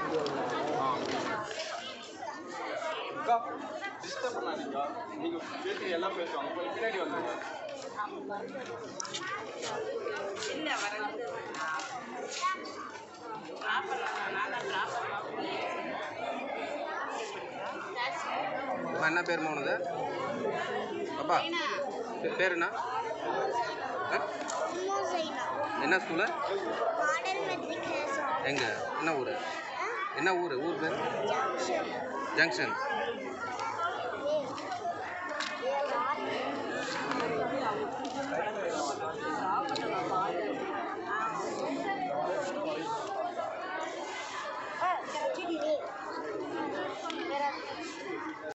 அக்கா டிஸ்டர்ப் பண்ணாதீங்க நீங்கள் பேசி எல்லாம் பேசுவாங்க கொஞ்சம் பின்னாடி வந்துருங்க இல்லை வரது ட்ராப் பண்ணலாம் நான் தான் ட்ராப் அம்மா, என்ன பேர் உனது பாப்பா பே- பேர் என்ன ஆ? என்ன ஸ்கூலு மாடல் மெட்ரிகுலேஷன் எங்கே என்ன ஊர் என்ன ஊர் ஊர் பேர் ஜங்ஷன்